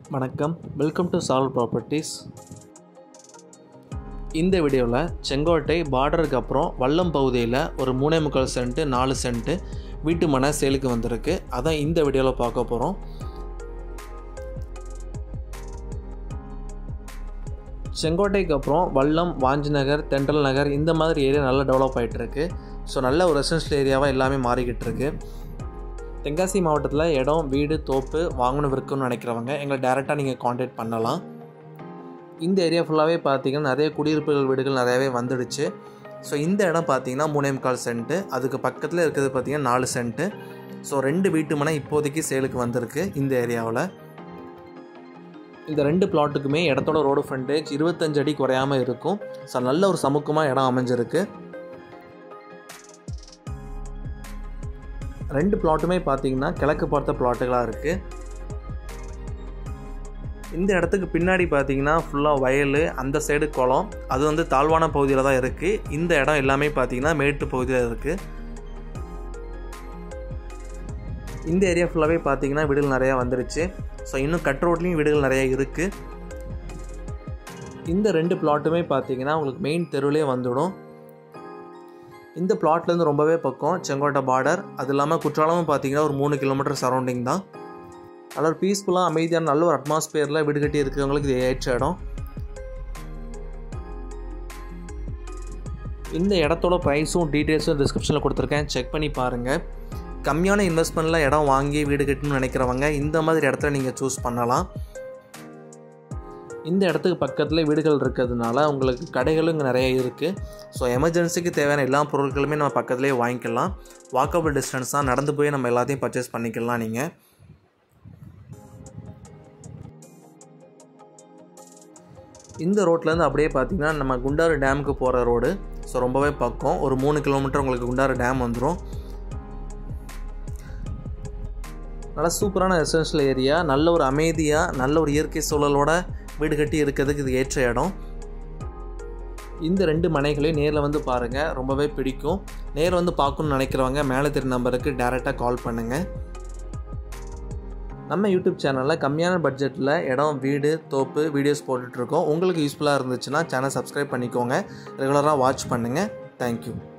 வணக்கம் welcome to solve properties இந்த வீடியோவில் செங்கோட்டை பார்டருக்கு அப்புறம் வல்லம் பகுதியில் ஒரு மூணே முக்கால் சென்ட்டு நாலு சென்ட்டு வீட்டு மனை சேலுக்கு வந்திருக்கு அதான் இந்த வீடியோவில் பார்க்க போகிறோம் செங்கோட்டைக்கு அப்புறம் வல்லம் வாஞ்சி நகர் தென்றல் நகர் இந்த மாதிரி ஏரியா நல்லா டெவலப் ஆகிட்டு இருக்கு ஸோ நல்ல ஒரு ரெசிடென்ஷியல் ஏரியாவாக எல்லாமே மாறிக்கிட்டு இருக்கு தென்காசி மாவட்டத்தில் இடம் வீடு தோப்பு வாங்கணும் விற்கணும்னு நினைக்கிறவங்க எங்களை டேரெக்டாக நீங்கள் காண்டாக்ட் பண்ணலாம் இந்த ஏரியா ஃபுல்லாகவே பார்த்தீங்கன்னா நிறைய குடியிருப்புகள் வீடுகள் நிறையாவே வந்துடுச்சு ஸோ இந்த இடம் பார்த்தீங்கன்னா மூணே முக்கால் சென்ட்டு அதுக்கு பக்கத்தில் இருக்கிறது பார்த்தீங்கன்னா நாலு சென்ட்டு ஸோ ரெண்டு வீட்டு மனை இப்போதைக்கு சேலுக்கு வந்திருக்கு இந்த ஏரியாவில் இந்த ரெண்டு பிளாட்டுக்குமே இடத்தோட ரோடு ஃப்ரண்டேஜ் இருபத்தஞ்சு அடி குறையாமல் இருக்கும் ஸோ நல்ல ஒரு சமுக்கமாக இடம் அமைஞ்சிருக்கு ரெண்டு பிளாட்டுமே பார்த்தீங்கன்னா கிழக்கு பார்த்த பிளாட்டுகளாக இருக்குது இந்த இடத்துக்கு பின்னாடி பார்த்தீங்கன்னா ஃபுல்லாக வயல் அந்த சைடு குளம் அது வந்து தாழ்வான பகுதியில் தான் இருக்குது இந்த இடம் எல்லாமே பார்த்தீங்கன்னா மேட்டு பகுதியில் இருக்குது இந்த ஏரியா ஃபுல்லாகவே பார்த்தீங்கன்னா வீடுகள் நிறையா வந்துருச்சு ஸோ இன்னும் கட் ரோட்லேயும் வீடுகள் நிறையா இருக்குது இந்த ரெண்டு பிளாட்டுமே பார்த்தீங்கன்னா உங்களுக்கு மெயின் தெருவிலே வந்துடும் இந்த பிளாட்லேருந்து ரொம்பவே பக்கம் செங்கோட்டை பார்டர் அது இல்லாமல் குற்றாலமும் பார்த்தீங்கன்னா ஒரு மூணு கிலோமீட்டர் சரௌண்டிங் தான் நல்ல ஒரு பீஸ்ஃபுல்லாக அமைதியான நல்ல ஒரு அட்மாஸ்பியரில் வீடு கட்டி இருக்கிறவங்களுக்கு இது ஏற்ற இடம் இந்த இடத்தோட ப்ரைஸும் டீட்டெயில்ஸும் டிஸ்கிரிப்ஷனில் கொடுத்துருக்கேன் செக் பண்ணி பாருங்கள் கம்மியான இன்வெஸ்ட்மெண்ட்டில் இடம் வாங்கி வீடு கட்டணும்னு நினைக்கிறவங்க இந்த மாதிரி இடத்துல நீங்கள் சூஸ் பண்ணலாம் இந்த இடத்துக்கு பக்கத்தில் வீடுகள் இருக்கிறதுனால உங்களுக்கு கடைகளும் இங்கே நிறைய இருக்குது ஸோ எமர்ஜென்சிக்கு தேவையான எல்லா பொருட்களுமே நம்ம பக்கத்துலேயே வாங்கிக்கலாம் வாக்கபிள் டிஸ்டன்ஸ் தான் நடந்து போய் நம்ம எல்லாத்தையும் பர்ச்சேஸ் பண்ணிக்கலாம் நீங்கள் இந்த ரோட்லேருந்து அப்படியே பார்த்தீங்கன்னா நம்ம குண்டாறு டேமுக்கு போகிற ரோடு ஸோ ரொம்பவே பக்கம் ஒரு மூணு கிலோமீட்டர் உங்களுக்கு குண்டாறு டேம் வந்துடும் நல்ல சூப்பரான ரெசிடென்ஷியல் ஏரியா நல்ல ஒரு அமைதியாக நல்ல ஒரு இயற்கை சூழலோட வீடு கட்டி இருக்கிறதுக்கு இது ஏற்ற இடம் இந்த ரெண்டு மனைகளையும் நேரில் வந்து பாருங்கள் ரொம்பவே பிடிக்கும் நேரில் வந்து பார்க்கணுன்னு நினைக்கிறவங்க மேலே தெரிய நம்பருக்கு டேரெக்டாக கால் பண்ணுங்கள் நம்ம யூடியூப் சேனலில் கம்மியான பட்ஜெட்டில் இடம் வீடு தோப்பு வீடியோஸ் போட்டுட்ருக்கோம் உங்களுக்கு யூஸ்ஃபுல்லாக இருந்துச்சுன்னா சேனல் சப்ஸ்கிரைப் பண்ணிக்கோங்க ரெகுலராக வாட்ச் பண்ணுங்கள் தேங்க்யூ